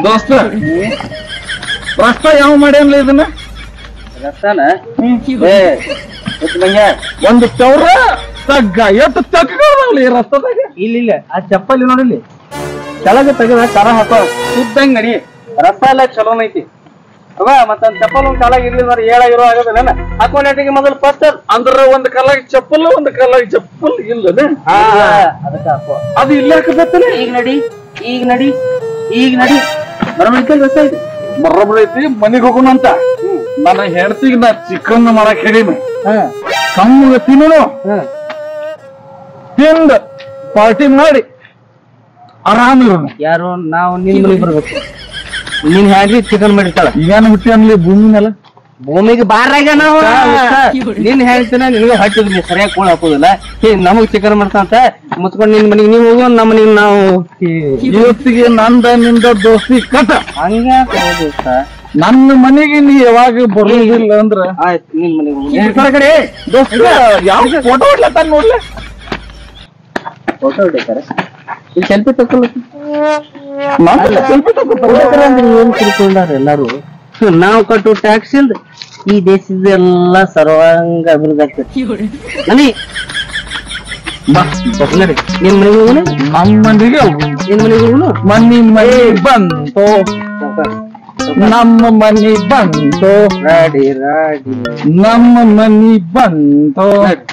ದೋಸ್ತ ರಸ್ತ ಯಾವ ಮಾಡ್ಯಾನ್ಲ ಇದನ್ನ ರಸ್ತಾನ ಏ ಗೊತ್ತು ನಂಗೆ ಒಂದು ಚೌರ ತಗ್ಗ ಎಷ್ಟು ತಗ್ಗಲ್ಲ ಈ ರಸ್ತದಾಗ ಇಲ್ಲ ಇಲ್ಲ ಆ ಚಪ್ಪಲಿ ನೋಡಿಲ್ಲಿ ಕೆಳಗೆ ತೆಗೆದ ಕರ ಹಾಕೋ ಸುದ್ದಂಗ್ ನಡಿ ರಸ್ತ ಎಲ್ಲ ಚಲೋ ಐತಿ ಅವ ಮತ್ತ ಚಪ್ಪಲ್ ಒಂದ್ ಕಾಲಾಗ ಇರ್ಲಿ ಅಂದ್ರೆ ಏಳ ಇರೋ ಆಗೋದಿಲ್ಲ ಹಾಕೊಂಡೇಟಿಗೆ ಮೊದಲು ಫಸ್ಟ್ ಅಂದ್ರ ಒಂದ್ ಕಲ್ಲಾಗ ಚಪ್ಪಲ್ ಒಂದ್ ಕಲ್ಲಾಗ ಚಪ್ಪಲ್ ಇಲ್ಲನೆ ಅದಕ್ಕೆ ಹಾಕೋ ಅದು ಇಲ್ಲ ಹಾಕತ್ತಲ್ಲ ಈಗ ನಡಿ ಈಗ ನಡಿ ಈಗ ನಡಿ ಬರಮಳಿಕೆ ಗೊತ್ತಾಯ್ತು ಬರಬಳೈತಿ ಮನಿಗ್ ಹೋಗೋಣ ಅಂತ ನನ್ನ ಹೆಂಡತಿಗೆ ನಾ ಚಿಕನ್ ಮಾಡಕ್ ಹೇಳಿನಿ ಹಾ ಕಮ್ಮಗ ತಿನ್ನು ಹಾ ತಿಂದ ಪಾರ್ಟಿ ಮಾಡಿ ಆರಾಮಿರೋಣ ಯಾರು ನಾವು ನಿನ್ ಮನೆಗೆ ಬರ್ಬೇಕು ನಿನ್ ಹ್ಯಾಂಡ್ರಿ ಚಿಕನ್ ಮಾಡಿರ್ತಾಳ ಈಗೇನು ಹುಟ್ಟಿ ಅನ್ಲಿ ಭೂಮಿ ಮೇಲೆ ಭೂಮಿಗೆ ಬಾರಾಗ ನಾವು ನಿನ್ ಹೇಳ್ತೀನ ನಿನಗೆ ಹಟ್ಟಿದ್ರಿ ಸರಿಯಾಗಿ ಕೂಳ ಹಾಕೋದಿಲ್ಲ ಏ ನಮಗ್ ಚಿಕನ್ ಮಾಡ್ತಾಂತ ಮುಚ್ಕೊಂಡ್ ನಿನ್ ಮನೆಗೆ ನೀವು ಹೋಗೋ ನಮ್ಮ ಮನೆಗೆ ನಾವು ಇವತ್ತಿಗೆ ನಂದ ನಿಂದ ದೋಸ್ತಿ ಕಟ ಹಂಗ ನನ್ನ ಮನೆಗೆ ನೀ ಯಾವಾಗ ಬರುವುದಿಲ್ಲ ಅಂದ್ರ ಆಯ್ತು ನಿನ್ ಮನೆಗೆ ಹೋಗಿ ಈ ಕಡೆ ಕಡೆ ದೋಸ್ತ ಯಾವ ಫೋಟೋ ಹೊಡ್ಲತ್ತಾನ ನೋಡ್ಲೆ ಫೋಟೋ ಹೊಡಿತಾರೆ ಇಲ್ಲಿ ಸೆಲ್ಫಿ ತಗೊಳ್ಳ ನಾನು selfie ತಗೋತಾರ. ಏನ್ ತಿಳ್ಕೊಂಡಾರ ಎಲ್ಲಾರು ನಾವು ಕಟ್ಟು ಟ್ಯಾಕ್ಸ್ ಇಲ್ದ ಈ ದೇಶದ ಎಲ್ಲ ಸರ್ವಾಂಗ ಅಭಿವೃದ್ಧಿ ಆಗ್ತದೆ ನಡಿ ಬಾ ಬಸ್ ನಡಿ ನಿನ್ ಮನೆಗೆ ಹೋಗೋಣ ನಮ್ಮ ಮನೆಗೆ ನಿನ್ ಮನೆಗೆ ಹೋಗೋಣ ಮನಿ ಮನಿ ಬಂತು ನಮ್ಮ ಮನಿ ಬಂತು ರಾಡಿ ರಾಡಿ ನಮ್ಮ ಮನಿ ಬಂತು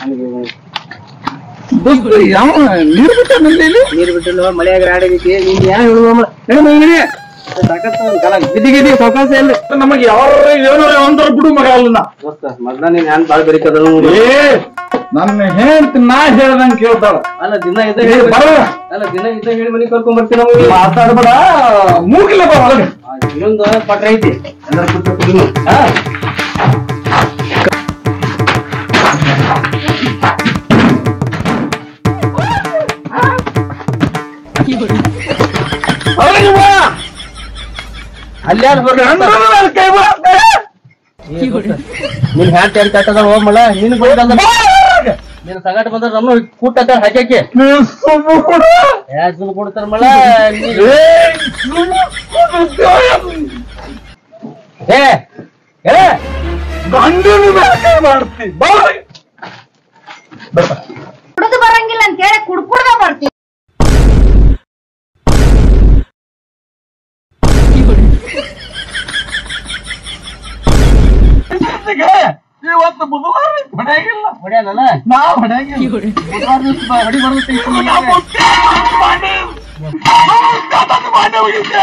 ದೋಸ್ತ ಯಾವ ನೀರು ಬಿಟ್ಟ ನಲ್ಲಿ ನೀರು ಬಿಟ್ಟಿಲ್ವ ಮಳೆಯಾಗ ರಾಡಿ ಐತಿ ನೀನ್ ಯಾ ಹೇಳುವ ಬಿದ್ದಿ ಗಿದ್ದಿ ಸಾವಕಾಶ ಇಲ್ಲ ನಮಗೆ ಯಾವ ಏನೋ ಒಂದರ ಬಿಡು ಮಗ ಅಲ್ಲ ನಾ. ದೋಸ್ತ ಮೊದ್ಲ ನೀನ್ ಹ್ಯಾಂಡ್ ಬಾಳ್ ಬೆರಿಕದ ಏ ನನ್ನ ಹೇಳ್ತಿ ನಾ ಹೇಳ್ದಂಗ್ ಕೇಳ್ತಾಳ ಅಲ್ಲ ದಿನ ಇದ್ದ ಏ, ಹೇಳಿ ಬರ ಅಲ್ಲ ದಿನ ಇದ್ದ ಹೇಳಿ ಮನೆಗೆ ಕರ್ಕೊಂಡ್ ಬರ್ತೀನಿ ನಮಗೆ ಮಾತಾಡ್ಬೇಡ ಮೂಗಿಲ್ಲ ಬಾ ಒಳಗೆ ಇನ್ನೊಂದು ಪಟ್ರ ಐತಿ ಎಲ್ಲರೂ ಕೂತು ಕುಡಿನು ಹಾ ಒಳಗೆ ಬಾ ಅಲ್ಲೇ ಅದು ಬರ್ಲಿ ಅಂದ್ರ ನನ್ನ ಕೈ ಬಾ ನಿನ್ ಹ್ಯಾಂಡ್ ಟೆಂಟ್ ಕಟ್ಟದ ಹೋಗ್ಮಲ್ಲ ನೀನು ಬಂದ ನೀನು ಸಂಗಟ ಬಂದ ನಮ್ಮ ಕೂಟ ಹಾಕ್ಯಾಕೆ ನೀನ್ ಸುಮ್ಮ ಕೊಡು. ಯಾಕೆ ಸುಮ್ಮನೆ ಕೊಡ್ತಾರ ಮಳ ಏ, ಸುಮ್ಮ ಕೊಡು. ಏ ಏ ಗಂಡನ ಮೇಲೆ ಕೈ ಮಾಡ್ತಿ ಬಾ ಒಳಗೆ. ಕುಡಿದು ಬರಂಗಿಲ್ಲ ಅಂತ ಹೇಳಿ ಕುಡ್ಕುಡ್ದ ಬರ್ತೀವಿ ಜೊತೆಗೆ ಇವತ್ತು ಬುಧವಾರ ಹೊಡೆಯಾಗಿಲ್ಲ ಹೊಡ್ಯಾನಲ್ಲ ನಾ ಹೊಡೆಯಾಗಿಲ್ಲ ಬುಧವಾರ ದಿವ್ಸ ಬಾ, ಹೊಡಿ ಬರ್ತೈತಿ ನಾ ಮುಟ್ಟಿ ಮಾಡಿ ಕದನ ಮಾಡಿ ಹೋಗಿದ್ದೆ.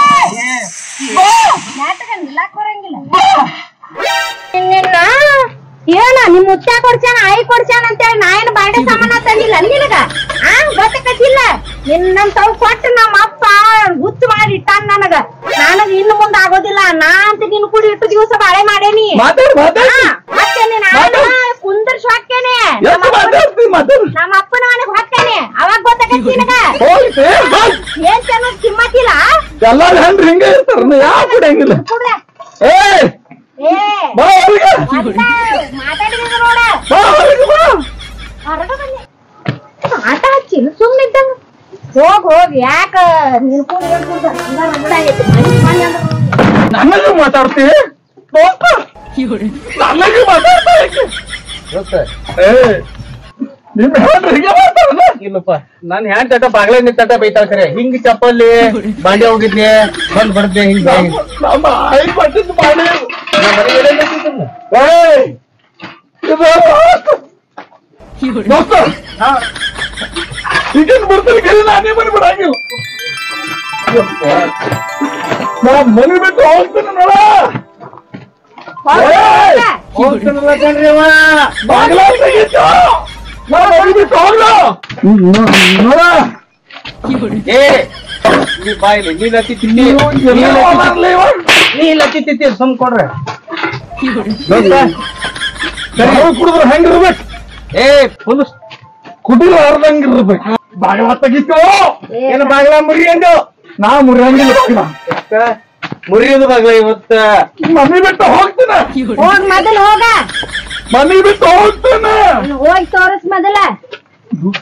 ನಾಟಕ ನಿಲ್ಲಕ್ ಬರಂಗಿಲ್ಲ ನಿನ್ನ ಏನ ನಿಮ್ ಮುತ್ತ ಕೊಡ್ಸ್ಯಾನ ಆಯಿ ಕೊಡ್ಸ್ಯಾನ ಅಂತೇಳಿ ನಾ ಏನ್ ಬಾಂಡೆ ಸಾಮಾನ ತಂದಿಲ್ಲ ನಿನಗ ಆ ಗೊತ್ತಕತ್ತಿಲ್ಲ ನಿನ್ನಂತ ಕೊಟ್ಟು ನಮ್ಮ ಅಪ್ಪ ಹುಚ್ಚು ಮಾಡಿ ಇಟ್ಟಾನ ನನಗ ನನಗ ಇನ್ನು ಮುಂದ ಆಗೋದಿಲ್ಲ ನಾ ಅಂತ ನಿನ್ ಕೂಡಿ ಇಟ್ಟು ದಿವಸ ಬಾಳೆ ಮಾಡೇನಿ ಮಾತಾಡು ಮಾತಾಡು ಆ, ಮತ್ತೆ ನೀನ್ ಕುಂದರ್ಸ್ ಹಾಕೇನೆ ಎಷ್ಟು ಮಾತಾಡ್ತಿ ಮಾತಾಡು ನಮ್ಮ ಅಪ್ಪನ ಮನೆಗ್ ಹಾಕೇನೆ ಅವಾಗ ಗೊತ್ತಾಗತ್ತಿ ನಿನಗ ಹೋಗ್ತೆ ಏನ್ ಚೆನ್ನ ಕಿಮ್ಮತ್ತಿಲ್ಲ ಎಲ್ಲಾರು ಹೆಂಡ್ರಿ ಹಿಂಗೆ ಇರ್ತಾರ ಯಾವ ಬಿಡಂಗಿಲ್ಲ ಕುಡ್ದೆ ಏ ಏ ಬಾ ಒಳಗೆ ಮಾತಾಡಿದ ನೋಡ ಬಾ ಒಳಗೆ ಬಾ ಹೊರಗ ಬನ್ನಿ ಆಟ ಹಚ್ಚಿ ಸುಮ್ಮನಿದ್ದಂಗ ಹೋಗ್ ಹೋಗ್ ಯಾಕ ನೀನ್ ಕೂಡ ಏನ್ ಕುಡ್ದ ಹಂಗ ರಗಡ ಆಗೈತಿ ಮನೆ ಮನೆ ಅಂದ್ರ ನನಗೆ ಮಾತಾಡ್ತಿ ದೋಸ್ತ ನನಗೆ ಮಾತಾಡ್ತಾ ಯಾಕೆ? ದೋಸ್ತ ಏ ನಿಮ್ ಹೆಂಡ್ರಿ ಹಿಂಗೆ ಮಾಡ್ತಾರಲ್ಲ ಇಲ್ಲಪ್ಪ ನಾನ್ ಹ್ಯಾಂಡ್ ತಟ ಬಾಗ್ಲ ನಿಂತ ಬೈತಾಳ ಖರೆ ಹಿಂಗ್ ಚಪ್ಪಲ್ಲಿ ಬಾಂಡೆ ಹೋಗಿದ್ದೆ ಬಂದ್ ಬಡ್ದೆ ಹಿಂಗ್ ಬಾಯಿ ನಮ್ಮ ಆಯಿ ಪಟ್ಟಿದ್ದು ಮಾಡಿ ನಮ್ಮ ಮನೆಗೆ ಏನೇನ್ ಬೇಕಿತ್ತು? ಏಯ್ ಇದು ದೋಸ್ತ ಈಗೇನ್ ಬರ್ತೀನಿ ಕರಿ ನಾನೇ ಮನೆ ಬಿಡಂಗಿಲ್ಲ ನಾ ಮನೆ ಬಿಟ್ಟು ಹೋಗ್ತೀನಿ ನೋಡ ಏಯ್! ಹೋಗ್ತಾನಲ್ಲ ಕಣ್ರಿ ಅವ. ಬಾಗ್ಲ ತೆಗೀತು. ನಾ ಮನೆ ಬಿಟ್ಟು ಹೋಗ್ಲು. ನೋಡ ಏ ನೀ ಬಾಯಿಲಿ ನೀ ಲತ್ತಿ ತಿನ್ನಿ ನೀವು ನೀ ಎಲ್ಲ ಲತ್ತಿ ಮಾಡ್ಲಿ ಇವಾಗ? ನೀ ಲತ್ತಿ ತಿಂತಿ ಸುಮ್ ಕೊಡ್ರೆ ದೋಸ್ತ ನಾವು ಕುಡಿದ್ರೆ ಹೆಂಗಿರ್ಬೇಕು ಏ ಫುಲ್ ಕುಡಿದ್ರೆ ಅರ್ಧಂಗಿರ್ಬೇಕು ಬಾಗಿಲ ತೆಗಿತು ಏನು ಬಾಗ್ಲ ಮುರಿಯಂಡು ನಾ ಮುರಿಯಂಗಿಲ್ಲ ಬಾಗಿಲ. ಮುರಿಯೋದು ಬಾಗ್ಲ ಇವತ್ತ ಮನೆ ಬಿಟ್ಟು ಹೋಗ್ತೀನಿ ಹೋಗ್ ಮೊದಲ್ ಹೋಗ ಮನೆ ಬಿಟ್ಟು ಹೋಗ್ತೀನಿ ಹೋಗಿ ತೋರಿಸ್ ಮೊದಲ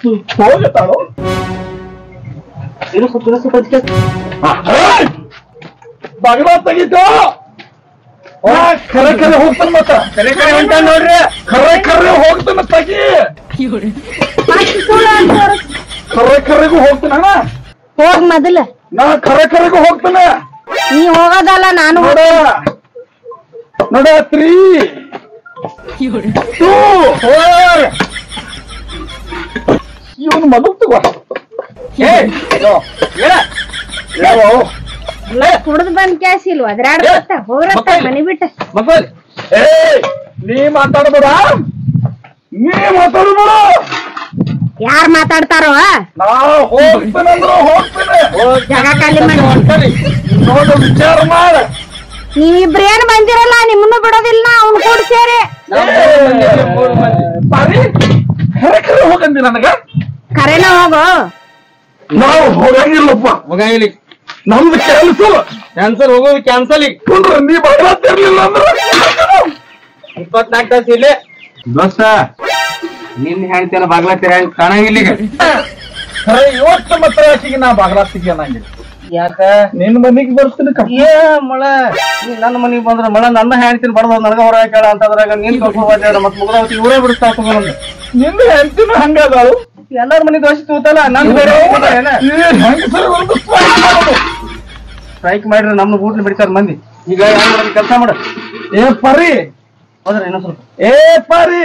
ಹೋಗತ್ತಾಳು ಇರು ಸ್ವಲ್ಪ ಇರು ಸ್ವಲ್ಪ ಅದಕ್ಕೆ. ಏಯ್! ಬಾಗಿಲ ತೆಗಿತು ನಾ ಕರೆ ಕರೆ ಹೋಗ್ತಾನ ಮತ್ತ ಕರೆ ಕರೆ ಹೊಂಟ ನೋಡ್ರಿ ಕರೆ ಕರೆ ಹೋಗ್ತಾನ ತಗಿ ಮತ್ತ್ ಸುಳ್ಳು ಅಂತ ತೋರ್ಸ್. ಕರೆ ಕರೆಗೂ ಹೋಗ್ತಾನ ಅಣ್ಣ ಹೋಗ್ ಮೊದಲ ನಾ ಕರೆ ಕರೆಗೂ ಹೋಗ್ತಾನ ನೀ ಹೋಗೋದಲ್ಲ ನಾನು ನೋಡ ನೋಡ ತ್ರೀ ಟೂ ಫೋರ್ ಇವನು ಮೊದಲು ತಗೋ ಏ ಇದು, ಏನ? ಯಾವ ಕುಡ್ದು ಬಂದ್ ಕ್ಯಾಸ್ ಇಲ್ವ ಅದ್ರಾಡ್ ಬರ್ತ ಹೋಗ್ರತ್ತ ಮಕ್ಕಳ್- ಮನಿ ಬಿಟ್ಟ ಮಕ್ಕಳು ಏ ನೀ ಮಾತಾಡ್ಬೇಡ ನೀ ಮಾತಾಡ್ಬೇಡ ಯಾರ್ ಮಾತಾಡ್ತಾರೋ ನಾ ಹೋಗ್ತೇನೆ ಅಂದ್ರು ಹೋಗ್ತೇನೆ ಜಾಗ ಖಾಲಿ ಮಾಡಿ ನೋಡು ವಿಚಾರ ಮಾಡ ನೀವಿಬ್ರು ಏನ್ ಬಂದಿರಲ್ಲ ನಿಮ್ಮನ್ನು ಬಿಡೋದಿಲ್ಲ ಅವ್ನ್ ಕೂಡ ಸೇರಿ ಬಾರಿ ಕರೆ ಕರೆ ಹೋಗಂದಿ ನನಗ ಕರೆನ ಹೋಗು ನಾವು ಹೋಗಂಗಿಲ್ಲಪ್ಪ ಹೋಗಂಗಿಲ್ಲ ನಮ್ದು ಕೆಲಸ ಕ್ಯಾನ್ಸಲ್ ಹೋಗೋದು ಕ್ಯಾನ್ಸಲ್ ಈಗ ಕುಂಡ್ರ ನೀ ಬಗಲಾತಿರ್ಲಿಲ್ಲ ಅಂದ್ರೆ ಇಪ್ಪತ್ನಾಲ್ಕು ತಾಸು ಇಲ್ಲಿ ದೋಸ್ತ ನಿನ್ ಹೇಳ್ತೇನ ಬಾಗ್ಲಾತಿರ ಕಾಣಂಗಿಲ್ಲ ಈಗ ಖರೆ ಇವತ್ತು ಮಾತ್ರ ಆಕಿಗೆ ನಾ ಬಾಗಲಾತಿಗೆ ಅನ್ನಂಗಿಲ್ಲ ಯಾಕ ನಿನ್ ಮನಿಗೆ ಬರ್ತೀನಿ ಕಪ್ಪ ಏ ಮಳ ನೀ ನನ್ನ ಮನೆಗೆ ಬಂದ್ರ ಮಳ ನನ್ನ ಹೇಳ್ತೀನಿ ಬಡದ ನನಗ ಹೊರ ಕೇಳ ಅಂತಂದ್ರಾಗ ನೀನ್ ಕರ್ಕೊಂಡು ಹೋಗ್ಯಾರ ಮತ್ ಮುಗ್ದಾವತಿ ಇವರೇ ಬಿಡಿಸ್ತಾ ತಗೊಂಡ್ ನಿನ್ನ ಹೆಂಡತಿನೂ ಹಂಗದಾಳು ಎಲ್ಲಾರ ಮನೆ ದೋಷ ತೂತಲ್ಲ ನನ್ ಬೇರೆ ಹೋಗ್ಬಿಟ್ಟ ಏನ ಹೆಂಗಸರು ಒಂದು strike ಮಾಡೋದು. ಸ್ಟ್ರೈಕ್ ಮಾಡ್ರಿ ನಮ್ನ ಬೂಟ್ಲಿ ಬಿಡ್ತಾರ ಮಂದಿ ಈಗ ಕೆಲಸ ಮಾಡ ಏ ಪರಿ ಹೋದ್ರ ಇನ್ನೊಂದ್ ಸ್ವಲ್ಪ ಏ ಪರಿ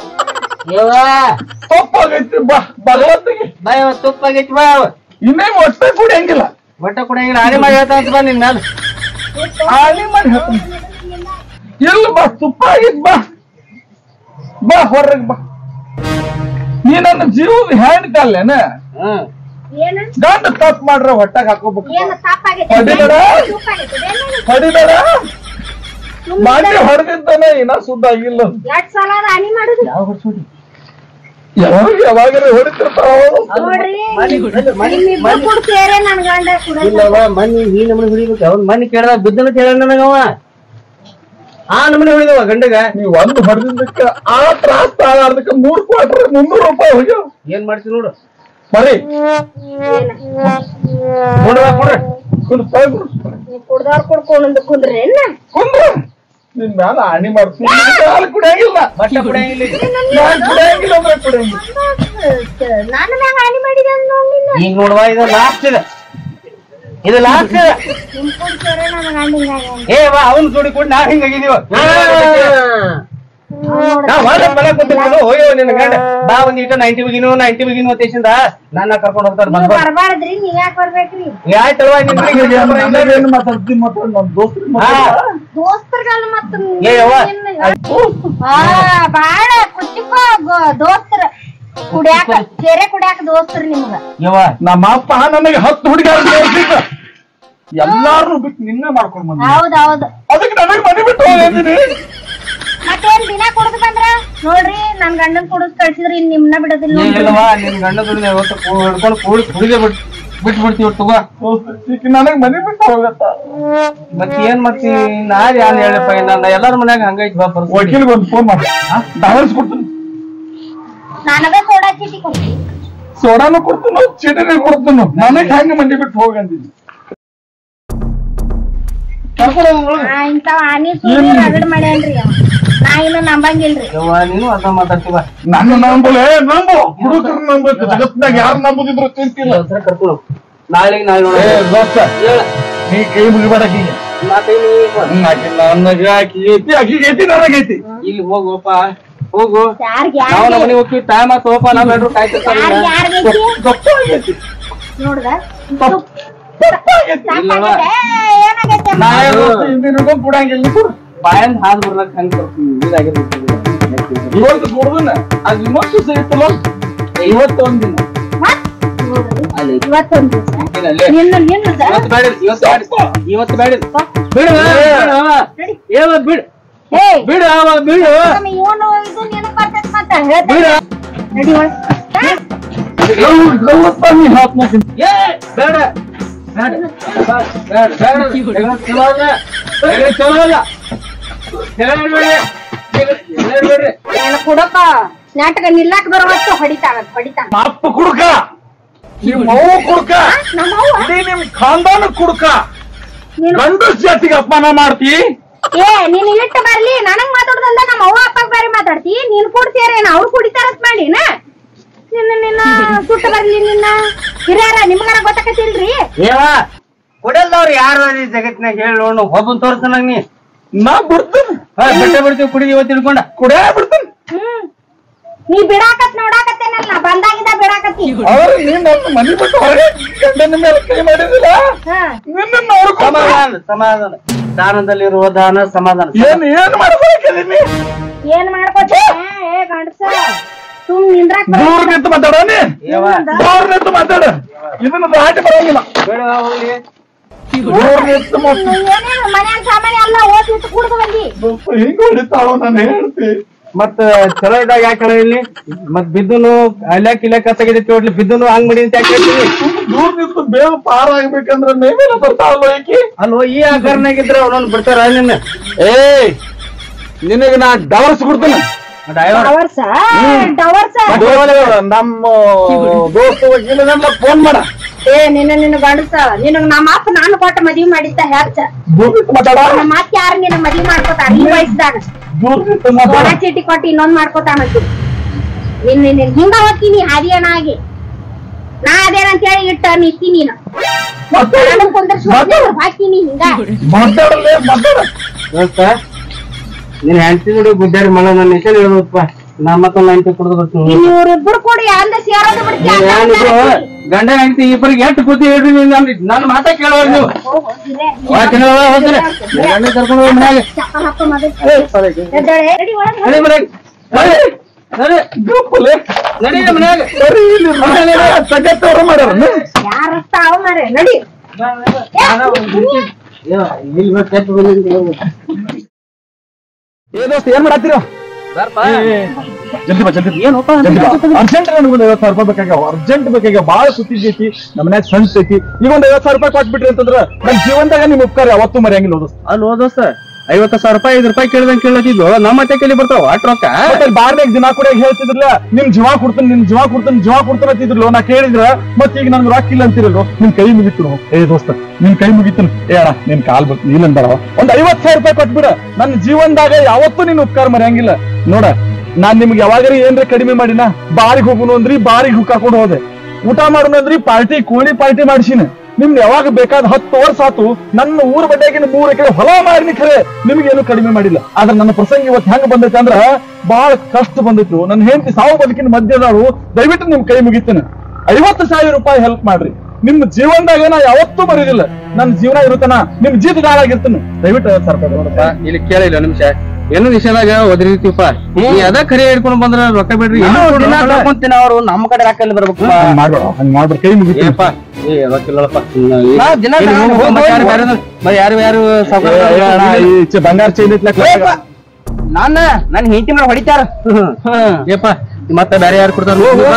ತಪ್ಪಾಗೈತಿ ಬಾ ಬಗಲಾತಿಗೆ ಬಾ ತುಪ್ಪ ಆಗೈತಿ ಬಾ ಇನ್ನೇ ಹೊಟ್ಟೆ ಕುಡಿಯಂಗಿಲ್ಲ ಬಟ್ಟ ಕುಡಿಯಂಗಿಲ್ಲ ಆನೆ ಮಾಡಿ ಹೇಳ್ತಾ ಅಂತ ಬಾ ನಿನ್ ಮ್ಯಾಲ ಆನೆ ಮಾಡಿ ಹೇಳ್ತಾನೆ ಎಲ್ಲ ಬಾ ತುಪ್ಪ ಆಗಿದ್ ಬಾ ಬಾ ಹೊರಗೆ ಬಾ ನೀ ನನ್ನ ಜೀವದ ಹೆಣ್ಣು ಕಲ್ಲೇನ ಹ್ಮ್ ಏನ ಗಂಡ ತಪ್ಪು ಮಾಡ್ರ ಹೊಟ್ಟಾಗ ಹಾಕೋಬೇಕು ಏನ ತಪ್ಪಾಗೈತೆ ಹೊಡಿಬೇಡ. ತಪ್ಪಾಗೈತೆ ಏನೇನು? ಹೊಡಿಬೇಡ ಮಾಡಿ ಹೊಡೆದಿದ್ದಾನೆ ಇನ್ನ ಸುದ್ದ ಆಗಿಲ್ಲ ಎರಡ್ ಸಲ ಅದ ಹನಿ ಮಾಡುದು ಯಾವ ಹೊಡ್ಸೋಡಿ ಯಾವಾಗ ಯಾವಾಗ ಹೊಡಿತಿರ್ತಾವ ನೋಡ್ರಿ ಮನಿ ನಿಮ್ಮಿಬ್ರು ಕೂಡ ಸೇರೆ ನನ್ ಗಂಡ ಕೂಡ ಇಲ್ಲವ ಮನಿ ನೀ ನಮ್ಮನೆ ಹೊಡಿಬೇಕು ಅವ್ನ ಮನಿ ಕೇಳ್ದ ಬಿದ್ದನ ಕೇಳ ನನಗವ ಆ ನಮ್ಮನೆ ಹೊಡಿದವ ಗಂಡಗ ನೀವ್ ಒಂದು ಹೊಡೆದಿದ್ದಕ್ಕ ಆ ತ್ರಾಸ್ ತಾಳಾರ್ದಕ್ಕ ಮೂರ್ ಕ್ವಾರ್ಟರ್ ಮುನ್ನೂರು ರೂಪಾಯಿ ಹೋಗ್ಯಾವ ಏನ್ ಮಾಡ್ತಿ ನೋಡು ಮರಿ ನೋಡ್ರ ಕೊಡ್ರಿ ಕುಂದ್ ತಾಯ್ ಬಿಡು. ನೀವ್ ಕುಡ್ದವ್ರ ಕುಡ್ಕೊಂಡು ಕುಂದ್ರಿ ಏನ ಕುಂದ್ರು ನಿನ್ ಮ್ಯಾಲ ಆಣಿ ಮಾಡ್ತೀನಿ ಹಾಲು ಕುಡಿಯಂಗಿಲ್ಲ ಬಟ್ಟ ಕುಡಿಯಂಗಿಲ್ಲ ಈಗ. ನಾನ್ ಕುಡಿಯಂಗಿಲ್ಲ ಅಂದ್ರೆ ಕುಡಿಯಂಗಿಲ್ಲ ನಾನು ಮ್ಯಾಗ ಹಾನಿ ಮಾಡಿದೆ ಅಂದ್ ನೋಡ್ ನಿನ್ನ ಈಗ ನೋಡುವ ಇದು ಲಾಸ್ಟ್ ಇದೆ ಇದು ಲಾಸ್ಟ್ ಇದೆ ನಿಮ್ ಕೂಡ ಸೇರೆ ನನ್ ಗಂಡ ಹಿಂಗಾಗಿ ಏ ವಾ ಅವ್ನ ಜೋಡಿ ಕೂಡ ನಾವ್ ಹಿಂಗಾಗಿದೀವ ನಾ ಹೊರ ಮನೆ ಕೂತ್ಕೊಂಡು ಹೋಗ್ಯವ ನಿನ್ನ ಗಂಡ ಬಾ ಒಂದ್ ಇಟ್ಟು ನೈಂಟಿ ಬಿಗಿನು ನೈಂಟಿ ಬಿಗಿನು ಅಂತೇಶಿಂದ ನನ್ನ ಕರ್ಕೊಂಡು ಹೋಗ್ತಾರ ನೀವ್ ಬಂದ್ ಬರ್ಬಾರ್ದ್ರಿ ನೀವ್ ಯಾಕೆ ಬರ್ಬೇಕ್ರಿ ಆಯ್ತಲ್ವಾ ನಿನ್ ಮನೆಗೆ ಏನ್- ಏನ್ ಮಾತಾಡ್ತೀನಿ ಮಾತಾಡ್ ನಮ್ ದೋಸ್ತ್ರು ಮಾತಾಡ ದೋಸ್ತರ್ಗಲ್ಲ ಮತ್ತ ಏ ಯವ್ವ. ಹಾ ಬಾಳ ಕುಚ್ಚಿಕೋ ದೋಸ್ತರ ಕುಡ್ಯಾಕ ಕೆರೆ ಕುಡ್ಯಾಕ ದೋಸ್ತರ್ ನಿಮ್ಗ ಯವ್ವ ನಮ್ಮ ಅಪ್ಪ ನನಗೆ ಹತ್ತು ಹುಡುಗಾರ ತೋರ್ಸಿದ್ದ ಎಲ್ಲಾರು ಬಿಟ್ಟು ನಿನ್ನೆ ಮಾಡ್ಕೊಂಡ್ ಬಂದ ಹೌದ್ ಹೌದ್ ಅದಕ್ಕೆ ನನಗೆ ಮನೆ ಬಿಟ್ಟು ಹೋಗಿದ್ದೀನಿ ಮತ್ತೇನ್ ದಿನ ಕುಡ್ದು ಬಂದ್ರ ನೋಡ್ರಿ ನನ್ ಗಂಡನ್ ಕುಡಿದ್ ಕಳ್ಸಿದ್ರಿ ಇನ್ ನಿಮ್ನ ಬಿಡೋದಿಲ್ಲ ನೋಡ್ರಿ. ಏನಿಲ್ಲವಾ ನಿನ್ ಗಂಡ ದುಡಿದ ಇವತ್ತು ಕೂ- ಹಿಡ್ಕೊಂಡು ಕೂಡಿ ಕುಡಿದೆ ಬಿಟ್ ಬಿಟ್ಟು ಬಿಡ್ತೀವಿ ತಗೋ ಈಗ ನನಗೆ ಮನೆ ಬಿಟ್ಟು ಹೋಗತ್ತ ಮತ್ತೆ ಏನ್ ಮಾಡ್ತಿ ನಾರ್ ಯಾನ್ ಹೇಳಪ್ಪ ನನ್ನ ಎಲ್ಲಾರ ಮನ್ಯಾಗ ಹಂಗೈತಿ ಬಾ ಪರಿಸ್ಥಿತಿ. ವಕೀಲ್ಗೆ ಒಂದು ಫೋನ್ ಮಾಡಿ ಡಾಲರ್ಸ್ ಕೊಡ್ತೀನಿ ನನಗ ಸೋಡಾ ಚೀಟಿ ಕೊಡ್ತಿ ಸೋಡಾನು ಕೊಡ್ತೀನಿ ಚೀಟಿನೇ ಕೊಡ್ತೀನಿ ನನಗೆ ಹೆಂಗೆ ಮನೆ ಬಿಟ್ಟು ಹೋಗಂದಿದ್ದೀನಿ ಕರ್ಕೊಂಡು ಹೋಗು ಒಳಗೆ. ನಾ ಇಂತಾವ ಆನಿ ಸುಳ್ಳಿ ರಗಡ್ ಮಾಡ್ಯಾನ್ರಿ ಅವ. ನಾ ಇನ್ನು ನಂಬಂಗಿಲ್ರಿ ಯವ್ವ ನೀನು ಅರ್ಥ ಮಾತಾಡ್ತೀವ ನನ್ನ ನಂಬಲೆ ನಂಬು ಹುಡುಗರು ನಂಬಬೇಕು ಜಗತ್ನಾಗ ಯಾರು ನಂಬುದಿದ್ರು ಚಿಂತಿಲ್ಲ ಕರ್ಕೊಂಡು ಹೋಗು. ನಾಳೆಗೆ ನಾಳೆ ನೋಡ ಏ ದೋಸ್ತ ಹೇಳ ನೀ ಕೈ ಮುಗಿಬೇಡ ಆಕಿಗೆ ಮಾತೇ ನೀ ಬಾ. ಹ್ಮ್, ಆಕಿ ನನಗೆ ಆಕಿ ಐತಿ ಆಕಿಗೆ ಐತಿ ನನಗೈತಿ ಇಲ್ಲಿ ಹೋಗೋಪ ಹೋಗು ಯಾರ್ಗ್ ನಾವು ನಮ್ಮ ಯಾರ್ಗೆ ಮನೆಗೆ ಹೋಗ್ತೀವಿ ಟೈಮ್ ಆತು ಹೋಪ ನಾವ್ ಎಲ್ರು ಕಾಯ್ತಿರ್ತಾರ ಯಾರ್ಗ್ ಯಾರ್ಗೈತಿ ತಪ್ಪ ಆಗೈತಿ ನೋಡ್ದ ತಪ್ಪ ತಪ್ಪ ಆಗೈತಿ ತಪ್ಪಾಗೈತೆ ಏನಾಗೈತೆ ನಾ ಹಿಂದಿನ ಹಿಡ್ಕೊಂಡ್ ಕೊಡಂಗಿಲ್ಲ ನೀ ಕೊಡು. ಬಾಯನ್ ಹಾದ್ ಬರ್ಲಕ್ ಹಂಗ ಬರ್ತೀವಿ ಇದಾಗಿರ್ಬೇಕು ಇವತ್ತು ಕೊಡುದನ್ನ ಅದು ಇನ್ನೊಂದು ದಿವಸ ಇತ್ತಲ್ಲ ಇವತ್ತು ಒಂದಿನ ಮತ್ತ್ ನೋಡ್ರಿ ಅಲ್ಲಿ ಇವತ್ತೊಂದ್ ದಿವಸ ಅಲ್ಲೇ ನಿನ್ನ ನಿನ್ನದ ಇವತ್ತು ಬೇಡ ಇವತ್ತು ಬೇಡ ಇವತ್ತು ಬೇಡ ಬಿಡು ನಡಿ. ಏವ ಬಿಡು ಏಯ್ ಬಿಡು ಅವ ಬಿಡು ಇವನು ಇದು ನಿನಗ್ ಬರ್ತೈತ್ ಮತ್ತ ಹೇಳ್ತೀನಿ ಬಿಡು ನಡಿ ಒಳಗ್. ಹಾ? ಗೌರಪ್ಪ ನೀ ಹಾತ್ ಮಾಡ್ತೀನಿ ಏ ಬೇಡ ಬೇಡ ಬೇಡ ಬೇಡ ಜಗಳ ಚಲೋ ಅಲ್ಲ ಜಗಳ ಚಲೋ ಅಲ್ಲ ಜಗಳ ಬೇಡ ಜಗಳ ಬೇಡ್ರಿ ನಾನು ಕುಡಕ ನಾಟಕ ನಿಲ್ಲಾಕ್ ಬರುವಷ್ಟು ಹೊಡಿತಾಳ ಹೊಡಿತಾಳ ನಮ್ಮ ಅಪ್ಪ ಕುಡ್ಕ ನಿಮ್ ಮೌ ಕುಡ್ಕ ನಮ್ಮವ್ವ ಇಡೀ ನಿಮ್ ಖಾನ್ದಾನ ಕುಡ್ಕ ನೀನು ಗಂಡು ಜಾತಿಗೆ ಅಪಮಾನ ಮಾಡ್ತಿ ಏ ನೀನ್ ಇಟ್ಟು ಬರ್ಲಿ ನನಗ್ ಮಾತಾಡುದಲ್ದ ನಮ್ಮ ಅವ್ವ ಅಪ್ಪಗ್ ಬೇರೆ ಮಾತಾಡ್ತಿ ನೀನ್ ಕುಡ್ತೀರೇನ ಅವ್ರು ಕುಡಿತಾರತ್ ಮಾಡಿನ ನಿನ್ನ ನಿನ್ನ ಸುಟ್ಟ ಬರ್ಲಿ ನಿನ್ನ ಹಿರಿಯರ ನಿಮ್ಗಾರ ಗೊತ್ತಾಕತಿಲ್ರಿ ಏವ ಕುಡಿಯಲ್ದವ್ರು ಯಾರು ಈ ಜಗತ್ನಾಗ ಹೇಳಿ ನೋಡು ಒಬ್ಬನ್ ತೋರ್ಸ ನಂಗ್ ನೀ ನಾ ಬಿಡ್ತೀನಿ ಹಾ, ಬಿಟ್ಟೆ ಬಿಡ್ತೀವಿ ಕುಡಿ ಇವತ್ತು ತಿಳ್ಕೊಂಡ ಕುಡಿಯ ಬಿಡ್ತೀನಿ ಹ್ಮ್ ನೀ ಬಿಡಾಕತ್ ನೋಡಾಕತ್ತೇನಲ್ಲ ಬಂದಾಗಿಂದ ಬಿಡಾಕತ್ತಿ ಅವ್ರು ನೀನ್ ನನ್ನ ಮನೆ ಬಿಟ್ಟು ಹೊರಗೆ ಗಂಡನ ಮೇಲೆ ಕೈ ಮಾಡಿದಿಲ್ಲ ಹಾ ನಿನ್ನ ನೋಡ್ಕೊಂಡ ಸಮಾಧಾನ ಸಮಾಧಾನ ದಾನದಲ್ಲಿರುವ ದಾನ ಸಮಾಧಾನ ಏನ್ ಏನ್ ಮಾಡ್ಬೇಕಿದೀನಿ ಏನ್ ಮಾಡ್ಕೋತಿ ಏ ಗಂಡಸ ಸುಮ್ ನಿಂದ್ರಾಕ್ ದೂರ ನಿಂತು ಮಾತಾಡ ನೀ ಏವ ದೂರ ನಿಂತು ಮಾತಾಡ ಇದನ್ನ ದಾಟಿ ಬರಂಗಿಲ್ಲ ಬೇಡ ಹೋಗ್ಲಿ ದೂರ ನಿಂತು ಮಾತಾಡ ಏನೇನು ಮನ್ಯಾಗ ಸಾಮಾನ್ಯ ಎಲ್ಲ ಓದಿಟ್ಟು ಕುಡ್ದು ಬಂದಿ ಹಿಂಗ ಹೊಡಿತಾವ ನಾನು ಹೇಳ್ತಿ ಮತ್ತ ಚಲೋ ಇದ್ದಾಗ ಯಾಕೆ ಹೇಳ ಇಲ್ಲಿ ಮತ್ ಬಿದ್ದುನು ಅಲ್ಯಾಕ್ ಇಲ್ಯಾಕ್ ಕಸಾಗಿದೈತಿ ಹೋಗ್ಲಿ ಬಿದ್ದುನು ಹಂಗ್ ಮಾಡಿ ಅಂತ ಯಾಕೆ ಹೇಳ್ತೀವಿ ದೂರ ನಿಂತು ಬೇಗ ಪಾರ ಆಗ್ಬೇಕಂದ್ರ ನೇಮೇಲೆ ಬರ್ತಾವಲ್ಲ ಈಕಿ ಅಲ್ಲೋ ಈ ಆಕಾರನಾಗಿದ್ರೆ ಅವನೊಂದು ಬಿಡ್ತಾರ ನಿನ್ನ ಏಯ್ ನಿನಗೆ ನಾ ಡವರ್ಸ್ ಕೊಡ್ತೀನಿ ಡ್ರೈವರ್ ಡವರ್ಸ ಡವರ್ಸ ನಮ್ಮ ದೋಸ್ತ ವಕೀಲನೆಲ್ಲ ಫೋನ್ ಮಾಡ ಏ ನಿನ್ನ ನಿನ್ನ ಗಂಡಸ ನಿನಗ್ ನಮ್ಮ ಅಪ್ಪ ನಾನು ಕೊಟ್ಟ ಮದ್ವಿ ಮಾಡಿದ್ದ ಹೆಚ್ಚ ದೂರ ನಿಂತು ಮಾತಾಡ ನಮ್ಮ ಅಕ್ಕ ಯಾರು ನಿನ್ನ ಮದ್ವಿ ಮಾಡ್ಕೋತಾರ ಈ ವಯಸ್ಸದಾಗ ದೂರ ನಿಂತು ಮಾತಾಡ ಒಣ ಚೀಟಿ ಕೊಟ್ಟು ಇನ್ನೊಂದ್ ಮಾಡ್ಕೋತಾನಂತ ನಿನ್ನ ನಿನ್ನ ಹಿಂಗ ಹೋಗ್ತೀನಿ ಹಾದಿಯಣ ಆಗಿ ನಾ ಅದೇನಂತ ಹೇಳಿ ಇಟ್ಟ ನಿತ್ತಿ ನೀನು ನಾನು ಕುಂದರ್ಸಿ ಹಾಕಿನಿ ಹಿಂಗ ಮಾತಾಡಲೇ ಮಾತಾಡ ದೋಸ್ತ ನೀನ್ ಹೆಂಡತಿ ನೋಡಿ ಗುಡ್ಡಾರಿ ಮಳ ನನ್ನ ಹೆಸರು ಹೇಳುದಪ್ಪ ನಾ ಮತ್ತೊಂದು ಹೆಂಡತಿ ಕುಡ್ದು ಬರ್ತೀನಿ ಇನ್ ಇವ್ರಿಬ್ರು ಕೂಡಿ ಅಂದ ಸೇರೋದು ಬಿಡ್ತೀಯ ಏನಿದ್ರು ಗಂಡ ಹೆಂಡತಿ ಇಬ್ಬರಿಗೆ ಎಷ್ಟು ಬುದ್ಧಿ ಹೇಳ್ರಿ ನೀವು ನನ್ನ ನನ್ನ ಮಾತಾ ಕೇಳೋರು ನೀವು ವಾಕಿನ ಒಳಗ್ ಹೋಗ್ತೀರಿ. ಗಂಡ ಕರ್ಕೊಂಡು ಹೋಗಿ ಮನ್ಯಾಗ ಚಪ್ಪಲ್ ಹಾಕೋ ಮೊದಲು ಎದ್ದೇಳೆ. ರೆಡಿ ಒಳಗ್ ನಡಿ ಮನ್ಯಾಗ ನಡಿ ನಡಿ ಗಪ್ಪಲೆ ನಡಿ ಮನ್ಯಾಗ ಸರಿ ಇಲ್ಲಿ ಸಗತ್ತವ್ರ ಮಾಡ್ಯಾರ ಯಾರ ರಸ್ತ ಅವ ಮಾರೆ ನಡಿ ಇಲ್ಲಿ ಕೆಟ್ಟು ಬಂದಿದ್ದು ಏ ದೋಸ್ತ ಏನ್ ಮಾಡತ್ತೀರ ಜಲ್ದಿ ಬಾ ಜಲ್ದಿ ಏನಪ್ಪ ಅರ್ಜೆಂಟ್ ನನಗೆ ಒಂದು ಐವತ್ತು ಸಾವಿರ ರೂಪಾಯಿ ಬೇಕಾಗ್ಯಾವ ಅರ್ಜೆಂಟ್ ಬೇಕಾಗ್ಯಾವ ಭಾಳ ಸುತ್ತಿದ್ ಐತಿ ನಮ್ಮ ಮನ್ಯಾಗ ಸಂತ ಐತಿ ಈಗ ಒಂದ್ ಐವತ್ತು ಸಾವಿರ ರೂಪಾಯಿ ಕೊಟ್ಬಿಟ್ರಿ ಅಂತಂದ್ರ ನನ್ನ ಜೀವನದಾಗ ನಿಮ್ ಉಪಕಾರ ಯಾವತ್ತೂ ಮರೆಯಂಗಿಲ್ಲ ದೋಸ್ತ ಅಲ್ಲಿ ಹೋದೋಸ್ತ ಐವತ್ತು ಸಾವಿರ ರೂಪಾಯಿ ಐದು ರೂಪಾಯಿ ಕೇಳ್ದಂಗ್ ಕೇಳತ್ತಿದ್ವು ನಮ್ಮ ಮತ್ತೆ ಕೇಳಿ ಬರ್ತಾವ ಅಟ್ ರೊಕ್ಕ ಮತ್ತೆ ಬಾರ್ನಾಗ ದಿನ ಕೂಡ ಹೇಳ್ತಿದ್ರಲ್ಲ ನಿಮ್ ಜೀವ ಕೊಡ್ತೀನಿ ನಿಮ್ ಜೀವ ಕೊಡ್ತೀನಿ ಜೀವ ಕೊಡ್ತೀನಿ ಅಂತಿದ್ರಲ್ಲ ನಾ ಕೇಳಿದ್ರ ಮತ್ ಈಗ ನನ್ಗೆ ರೊಕ್ಕ ಇಲ್ಲ ಅಂತಿರಲ್ಲ ನಿಮ್ ಕೈ ಮುಗಿತು ಏ ದೋಸ್ತ ನಿನ್ ಕೈ ಮುಗಿತು ಏ ಅಣ್ಣ ನಿನ್ ಕಾಲ್ ಬೇಕು ಇಲ್ಲ ಅಂತಾರ ಒಂದ್ ಐವತ್ ಸಾವಿರ ರೂಪಾಯಿ ಕೊಟ್ಬಿಡ ನನ್ನ ಜೀವನದಾಗ ಯಾವತ್ತೂ ನಿನ್ ಉಪಕಾರ ಮರೆಯಂಗಿಲ್ಲ ನೋಡ ನಾನ್ ನಿಮ್ಗೆ ಯಾವಾಗಾರ ಏನ್ರ ಕಡಿಮೆ ಮಾಡಿನ ಬಾರಿಗೆ ಹೋಗುನು ಅಂದ್ರಿ ಬಾರಿಗೆ ಕರ್ಕೊಂಡು ಹೋದೆ ಊಟ ಮಾಡೋಣ ಅಂದ್ರಿ ಪಾರ್ಟಿ ಕೋಳಿ ಪಾರ್ಟಿ ಮಾಡಿಸಿನ ನಿಮ್ಗೆ ಯಾವಾಗ ಬೇಕಾದ ಹತ್ತು ವರ್ಷ ಆತು ನನ್ನ ಊರ್ ಬಡ್ಡೆಗಿನ ಮೂರ್ ಎಕರೆ ಹೊಲ ಮಾರಿನಿ ಖರೆ ನಿಮ್ಗೇನು ಕಡಿಮೆ ಮಾಡಿಲ್ಲ ಆದ್ರೆ ನನ್ನ ಪ್ರಸಂಗ ಇವತ್ತು ಹೆಂಗ್ ಬಂದೈತೆ ಅಂದ್ರ ಬಹಳ ಕಷ್ಟ ಬಂದಿತ್ತು ನನ್ನ ಹೆಂಡತಿ ಸಾವು ಬದುಕಿನ ಮಧ್ಯದಾಳು ದಯವಿಟ್ಟು ನಿಮ್ ಕೈ ಮುಗಿತೇನೆ ಐವತ್ತು ಸಾವಿರ ರೂಪಾಯಿ ಹೆಲ್ಪ್ ಮಾಡ್ರಿ ನಿಮ್ ಜೀವನದಾಗ ನಾ ಯಾವತ್ತೂ ಬರೀದಿಲ್ಲ ನನ್ನ ಜೀವನ ಇರುತ್ತನ ನಿಮ್ ಜೀತದಾಳಾಗಿರ್ತೇನೆ ದಯವಿಟ್ಟು ಐವತ್ತು ಸಾವಿರ ರೂಪಾಯಿ ನೋಡಪ್ಪ ಇಲ್ಲಿ ಕೇಳಿಲ್ಲ ನಿಮಿಷ ಏನು ವಿಷಯದಾಗ ಒದರಿತೀವಪ್ಪ ನೀ ಅದ ಖರೆ ಹಿಡ್ಕೊಂಡು ಬಂದ್ರ ರೊಕ್ಕ ಬಿಡ್ರಿ ಕರ್ಕೊಂತೀನಿ ಅವ್ರು ನಮ್ಮ ಕಡೆ ರೊಕ್ಕ ಬರ್ಬೇಕು ಹಂಗ್ ಮಾಡ್ಬೇಡ ಹಂಗ್ ಮಾಡ್ಬೇಡ ಕೈ ಮುಗಿತೀನಿ ಏಪ್ಪ ಏ ರೊಕ್ಕಿಲ್ಲಪ್ಪ ನಾ ದಿನ ಯಾರು ಯಾರು ಬಂಗಾರ ಚೈನ್ ಇಟ್ಲಕ್ಕ ನಾನ ನನ್ ಹೆಂಡತಿ ಮೇಲೆ ಹೊಡಿತಾರ ಏಪ್ಪ ಮತ್ತೆ ಬೇರೆ ಯಾರು ಕೊಡ್ತಾರ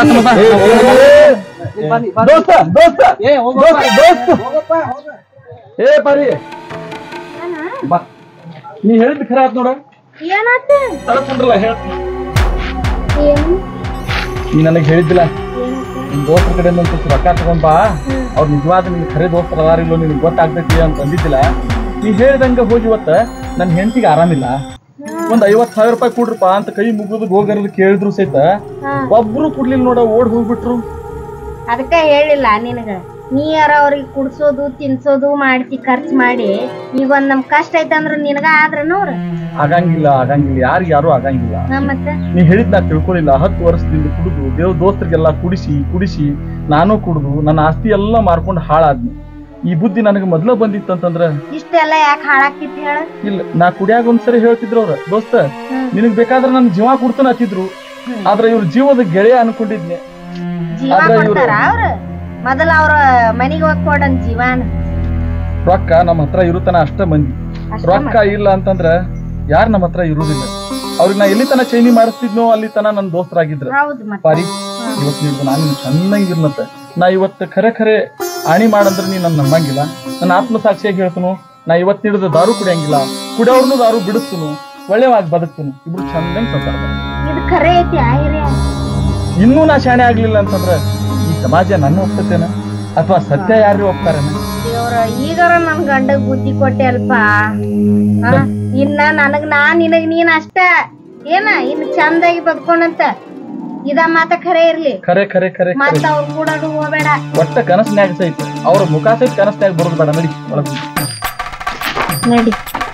ದೋಸ್ತ ದೋಸ್ತ ದೋಸ್ತ ದೋಸ್ತ ಏ ಪರಿ ಬಾ ನೀ ಹೇಳಿದ್ ಖರೆ ಆತ್ ನೋಡ ಏನಾತ ತಡ್ಕೊಂಡ್ರಲ್ಲ ಹೇಳ್ತೀನಿ ಏನು ನೀ ನನಗೆ ಹೇಳಿದ್ದಿಲ್ಲ ನಿಮ್ ದೋಸ್ತರ ಕಡೆಯಿಂದ ಒಂದ್ ಸ್ವಲ್ಪ ರೊಕ್ಕ ತಗೊಂಡ್ ಬಾ ಅವ್ರು ನಿಜವಾದ ನಿನ್ ಖರೆ ದೋಸ್ತರ ಅದಾರಿಲ್ಲೋ ನಿನಗೆ ಗೊತ್ತಾಗ್ತೈತಿ ಅಂತ ಅಂದಿದ್ದಿಲ್ಲ ನೀ ಹೇಳಿದಂಗ ಹೋಗಿ ಇವತ್ತ ನನ್ನ ಹೆಂಡತಿಗೆ ಆರಾಮಿಲ್ಲ ಒಂದ್ ಐವತ್ ಸಾವಿರ ರೂಪಾಯಿ ಕೊಡ್ರಪ್ಪ ಅಂತ ಕೈ ಮುಗಿದು ಹೋಗರದು ಕೇಳಿದ್ರು ಸಹಿತ ಹಾ. ಒಬ್ರು ಕೊಡ್ಲಿಲ್ಲ ನೋಡ ಓಡ್ ಹೋಗ್ಬಿಟ್ರು ಅದಕ್ಕ ಹೇಳಿಲ್ಲ ನಿನಗ ನೀ ಯಾರ ಅವ್ರಿಗೆ ಕುಡ್ಸೋದು ತಿನ್ಸೋದು ಮಾಡ್ತಿ ಖರ್ಚ್ ಮಾಡಿ ಈಗ ಒಂದ್ ನಮ್ ಕಷ್ಟ ಐತಂದ್ರ ನಿನಗ ಆದ್ರನ ಅವ್ರ ಆಗಂಗಿಲ್ಲ ಆಗಂಗಿಲ್ಲ ಯಾರು ಯಾರು ಆಗಂಗಿಲ್ಲ ಹಾ ಮತ್ತ ನೀ ಹೇಳಿದ್ ನಾ ತಿಳ್ಕೊಳ್ಳಿಲ್ಲ ಹತ್ತು ವರ್ಷದಿಂದ ಕುಡಿದು ದೇವ್ ದೋಸ್ತರಿಗೆಲ್ಲ ಕುಡಿಸಿ ಕುಡಿಸಿ ನಾನು ಕುಡಿದು ನನ್ನ ಆಸ್ತಿ ಎಲ್ಲ ಮಾರ್ಕೊಂಡು ಹಾಳಾದ್ನಿ ಈ ಬುದ್ಧಿ ನನಗೆ ಮೊದ್ಲ ಬಂದಿತ್ತು ಅಂತಂದ್ರ ಇಷ್ಟೆಲ್ಲ ಯಾಕೆ ಹಾಳಾಕಿತ್ ಹೇಳ ಇಲ್ಲ ನಾ ಕುಡಿಯಾಗ ಒಂದ್ಸರಿ ಹೇಳ್ತಿದ್ರು ಅವ್ರ ದೋಸ್ತ ನಿನಗ್ ಬೇಕಾದ್ರೆ ನನ್ ಜೀವ ಕೊಡ್ತಾನ ಹತ್ತಿದ್ರು ಆದ್ರೆ ಇವ್ರ ಜೀವದ ಗೆಳೆಯ ಅನ್ಕೊಂಡಿದ್ನೆ ಜೀವ ಆದ್ರ ಇವ್ರು- ಕೊಡ್ತಾರ ಅವ್ರ ಮೊದಲ ಅವ್ರ ಮನಿಗ್ ಹೋಗ್ ಕೊಡನ್ ಜೀವಾನ ರೊಕ್ಕ ನಮ್ಮ ಹತ್ರ ಇರುತ್ತನ ಅಷ್ಟ ಮಂದಿ ಅಷ್ಟ ರೊಕ್ಕ ಇಲ್ಲ ಅಂತಂದ್ರ ಯಾರ್ ನಮ್ಮ ಹತ್ರ ಇರುದಿಲ್ಲ ಅವ್ರಿಗೆ ನಾ ಎಲ್ಲಿ ತನ ಚೈನಿ ಮಾಡಿಸ್ತಿದ್ನೋ ಅಲ್ಲಿ ತನ ನನ್ ದೋಸ್ತರಾಗಿದ್ರ ಹೌದು ಮತ್ತ ಪಾರಿ ಇವತ್ತು ನೀನು ನಾನು ಚೆನ್ನಾಗಿರ್ನತ್ತ ನಾ ಇವತ್ತು ಖರೆ ಖರೆ ಆಣಿ ಮಾಡಂದ್ರೆ ನೀ ನನ್ನ ನಂಬಂಗಿಲ್ಲ ನನ್ನ ಆತ್ಮಸಾಕ್ಷಿಯಾಗಿ ಹೇಳ್ತನು ನಾ ಇವತ್ತು ಹಿಡಿದು ದಾರು ಕುಡಿಯಂಗಿಲ್ಲ ಕುಡಿಯೋರ್ನು ದಾರು ಬಿಡಿಸ್ತನು ಒಳ್ಳೆವಾಗಿ ಬದುಕ್ತನು ಇಬ್ರು ಚಂದಂಗ್ ಸಂಸಾರ ಮಾಡ್ತೀವಿ. ಇದು ಖರೆ ಐತಿ ಆ ಹಿರಿಯ ಇನ್ನೂ ನಾ ಶಾಣೆ ಆಗ್ಲಿಲ್ಲ ಅಂತಂದ್ರ ಈ ಸಮಾಜ ನನ್ನ ಒಪ್ತತೇನ ಅಥವಾ ಸತ್ಯ ಯಾರು ಒಪ್ತಾರೇನ ದೇವ್ರ ಈಗಾರ ನನ್ ಗಂಡಗ್ ಬುದ್ಧಿ ಕೊಟ್ಟೆ ಅಲ್ಪ ಆ, ಇನ್ನ ನನಗ್ ನಾ ನಿನಗ್ ನೀನ್ ಅಷ್ಟ ಏನ ಇನ್ ಚಂದಾಗಿ ಬದ್ಕೊಂಡಂತ ಇದ ಮಾತ ಖರೆ ಇರ್ಲಿ ಖರೆ ಖರೆ ಖರೆ ಖರೆ ಮತ್ತ ಅವ್ರ ಕೂಡ ಹೋಗ್ಬೇಡ ಒಟ್ಟ ಕನಸ್ನ್ಯಾಗ ಸಹಿತ ಅವ್ರ ಮುಖ ಸಹಿತ ಕನಸ್ನ್ಯಾಗ ಬರೋದು ಬೇಡ ನಡಿ ಒಳಗ್ ನಡಿ